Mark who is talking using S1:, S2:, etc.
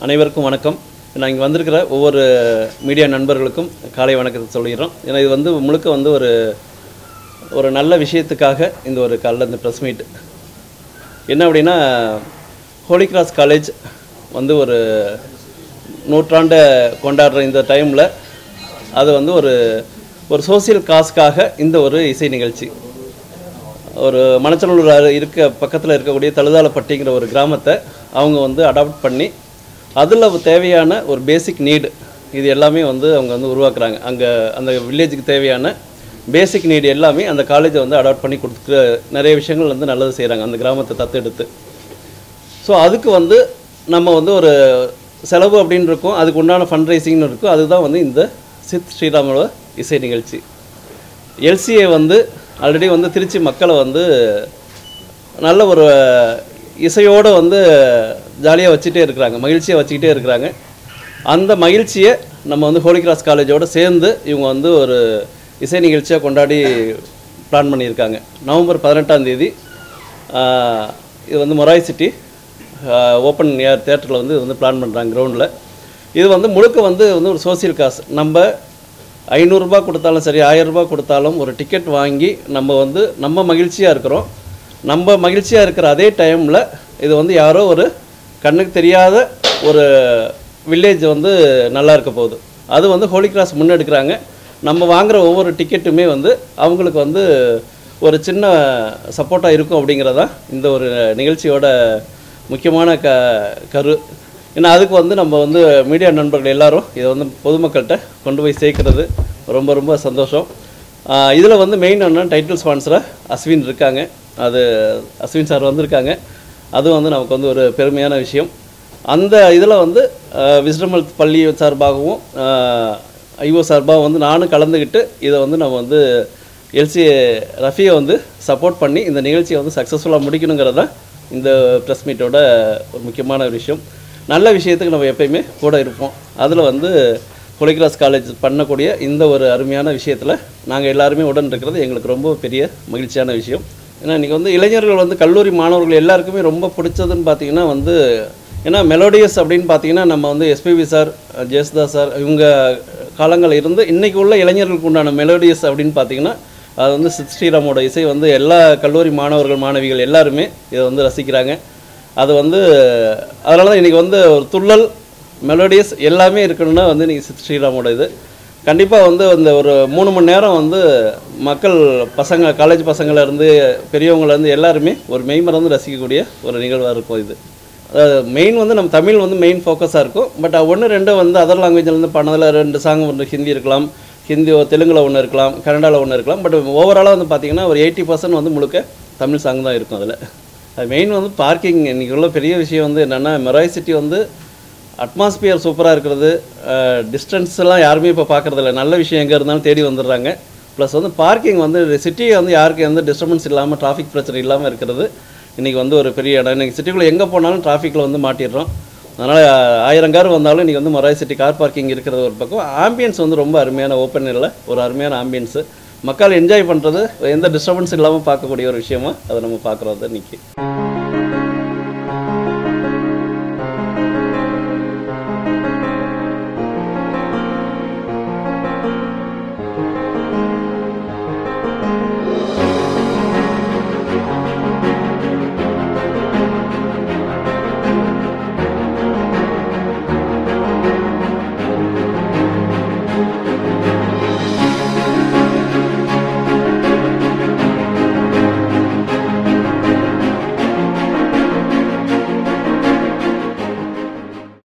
S1: அனைவருக்கும் வணக்கம் நான் இங்கே வந்திருக்கிற ஒவ்வொரு மீடியா நண்பர்களுக்கும் காலை வணக்கத்தை சொல்லிடுறோம் ஏன்னா இது வந்து முழுக்க வந்து ஒரு ஒரு நல்ல விஷயத்துக்காக இந்த ஒரு காலைல இந்த ப்ரெஸ் மீட் என்ன அப்படின்னா ஹோலி கிராஸ் காலேஜ் வந்து ஒரு நூற்றாண்டை கொண்டாடுற இந்த டைமில் அது வந்து ஒரு ஒரு சோசியல் காஸ்க்காக இந்த ஒரு இசை நிகழ்ச்சி ஒரு மணச்சநல்லூர் அரு- இருக்க பக்கத்தில் இருக்கக்கூடிய தழுதாலப்பட்டிங்கிற ஒரு கிராமத்தை அவங்க வந்து அடாப்ட் பண்ணி அதில் தேவையான ஒரு பேசிக் நீடு இது எல்லாமே வந்து அவங்க வந்து உருவாக்குறாங்க அங்கே அந்த வில்லேஜுக்கு தேவையான பேசிக் நீடு எல்லாமே அந்த காலேஜை வந்து அடாப்ட் பண்ணி கொடுத்துக்க நிறைய விஷயங்கள் வந்து நல்லது செய்கிறாங்க அந்த கிராமத்தை தத்தெடுத்து ஸோ அதுக்கு வந்து நம்ம வந்து ஒரு செலவு அப்படின்னு இருக்கும் அதுக்கு உண்டான ஃபண்ட் ரைசிங்னு இருக்கும் அதுதான் வந்து இந்த சித் ஸ்ரீராமோட இசை நிகழ்ச்சி எல்சிஏ வந்து ஆல்ரெடி வந்து திருச்சி மக்களை வந்து நல்ல ஒரு இசையோடு வந்து ஜாலியாக வச்சுட்டே இருக்கிறாங்க மகிழ்ச்சியாக வச்சுக்கிட்டே இருக்கிறாங்க அந்த மகிழ்ச்சியை நம்ம வந்து ஹோலி கிராஸ் காலேஜோடு சேர்ந்து இவங்க வந்து ஒரு இசை நிகழ்ச்சியாக கொண்டாடி பிளான் பண்ணியிருக்காங்க நவம்பர் பதினெட்டாம் தேதி ஆஹ், இது வந்து மொராய் சிட்டி ஓப்பன் ஏர் தேட்டரில் வந்து இது வந்து பிளான் பண்ணுறாங்க கிரவுண்டில் இது வந்து முழுக்க வந்து வந்து ஒரு சோசியல் காசு நம்ம ஐநூறுரூபா கொடுத்தாலும் சரி ஆயிரம் ரூபாய் கொடுத்தாலும் ஒரு டிக்கெட் வாங்கி நம்ம வந்து நம்ம மகிழ்ச்சியாக இருக்கிறோம் நம்ம மகிழ்ச்சியாக இருக்கிற அதே டைமில் இது வந்து யாரோ ஒரு கண்ணுக்கு தெரியாத ஒரு வில்லேஜ் வந்து நல்லா இருக்க போகுது அது வந்து ஹோலி கிராஸ் முன்னெடுக்கிறாங்க நம்ம வாங்குற ஒவ்வொரு டிக்கெட்டுமே வந்து அவங்களுக்கு வந்து ஒரு சின்ன சப்போர்ட்டாக இருக்கும் அப்படிங்கிறதான் இந்த ஒரு நிகழ்ச்சியோட முக்கியமான க கரு ஏன்னா அதுக்கு வந்து நம்ம வந்து மீடியா நண்பர்கள் எல்லாரும் இதை வந்து பொதுமக்கள்கிட்ட கொண்டு போய் சேர்க்கறது ரொம்ப ரொம்ப சந்தோஷம் இதில் வந்து மெயின் என்ன டைட்டில் ஸ்பான்சராக அஸ்வின் இருக்காங்க அது அஸ்வின் சார் வந்திருக்காங்க அதுவும் வந்து நமக்கு வந்து ஒரு பெருமையான விஷயம் அந்த இதில் வந்து விஸ்டமல் பள்ளி சார்பாகவும் ஐஓ சார்பாக வந்து நானும் கலந்துக்கிட்டு இதை வந்து நம்ம வந்து எல்சி ரஃபியை வந்து சப்போர்ட் பண்ணி இந்த நிகழ்ச்சியை வந்து சக்ஸஸ்ஃபுல்லாக முடிக்கணுங்கிறது தான் இந்த ப்ரெஸ் மீட்டோட ஒரு முக்கியமான ஒரு விஷயம் நல்ல விஷயத்துக்கு நம்ம எப்பயுமே கூட இருப்போம் அதில் வந்து ஹோலிகிராஸ் காலேஜ் பண்ணக்கூடிய இந்த ஒரு அருமையான விஷயத்தில் நாங்கள் எல்லாருமே உடன் இருக்கிறது எங்களுக்கு ரொம்ப பெரிய மகிழ்ச்சியான விஷயம் ஏன்னா இன்றைக்கி வந்து இளைஞர்கள் வந்து கல்லூரி மாணவர்கள் எல்லாருக்குமே ரொம்ப பிடிச்சதுன்னு பார்த்தீங்கன்னா வந்து ஏன்னா மெலோடியஸ் அப்படின்னு பார்த்தீங்கன்னா நம்ம வந்து எஸ்பிபி சார் ஜெயசுதாஸ் சார் இவங்க காலங்கள் இருந்து இன்றைக்கி உள்ள இளைஞர்களுக்கு உண்டான மெலோடியஸ் அப்படின்னு பார்த்தீங்கன்னா அது வந்து சித் ஸ்ரீராமோட இசை வந்து எல்லா கல்லூரி மாணவர்கள் மாணவிகள் எல்லாருமே இதை வந்து ரசிக்கிறாங்க அது வந்து அதனால தான் இன்றைக்கி வந்து ஒரு துள்ளல் மெலோடியஸ் எல்லாமே இருக்கணும்னா வந்து இன்றைக்கி சித் ஸ்ரீராமோட இது கண்டிப்பாக வந்து அந்த ஒரு மூணு மணி நேரம் வந்து மக்கள் பசங்க காலேஜ் பசங்கள்லேருந்து பெரியவங்கலேருந்து எல்லாருமே ஒரு மெய்மறந்து ரசிக்கக்கூடிய ஒரு நிகழ்வாக இருக்கும் இது மெயின் வந்து நம்ம தமிழ் வந்து மெயின் ஃபோக்கஸாக இருக்கும் பட் ஒன்று ரெண்டு வந்து அதர் லாங்குவேஜ்லேருந்து பண்ணதில் ரெண்டு சாங் ஒன்று ஹிந்தி இருக்கலாம் ஹிந்தி தெலுங்கில் ஒன்று இருக்கலாம் கன்னடாவில் ஒன்று இருக்கலாம் பட் ஓவராலாக வந்து பார்த்திங்கன்னா ஒரு எயிட்டி பர்சன்ட் வந்து முழுக்க தமிழ் சாங் தான் இருக்கும் அதில் அது மெயின் வந்து பார்க்கிங் இன்றைக்கி உள்ள பெரிய விஷயம் வந்து என்னென்னா மெராய் சிட்டி வந்து அட்மாஸ்பியர் சூப்பராக இருக்கிறது டிஸ்டன்ஸ் எல்லாம் யாருமே இப்போ பார்க்குறதில்ல நல்ல விஷயம் எங்கே இருந்தாலும் தேடி வந்துடுறாங்க ப்ளஸ் வந்து பார்க்கிங் வந்து சிட்டியை வந்து யாருக்கும் எந்த டிஸ்டர்பன்ஸ் இல்லாமல் டிராஃபிக் பிரச்சனை இல்லாமல் இருக்கிறது இன்றைக்கி வந்து ஒரு பெரிய இடம் இன்றைக்கி சிட்டிக்குள்ளே எங்கே போனாலும் டிராஃபிக்கில் வந்து மாட்டிடுறோம் அதனால் ஆயிரம் கார் வந்தாலும் இன்றைக்கி வந்து மொராய் சிட்டி கார் பார்க்கிங் இருக்கிறது ஒரு பக்கம் ஆம்பியன்ஸ் வந்து ரொம்ப அருமையான ஓப்பன் இல்லை ஒரு அருமையான ஆம்பியன்ஸு மக்கள் என்ஜாய் பண்ணுறது எந்த டிஸ்டர்பன்ஸ் இல்லாமல் பார்க்கக்கூடிய ஒரு விஷயமா அதை நம்ம பார்க்குறோம் இன்றைக்கி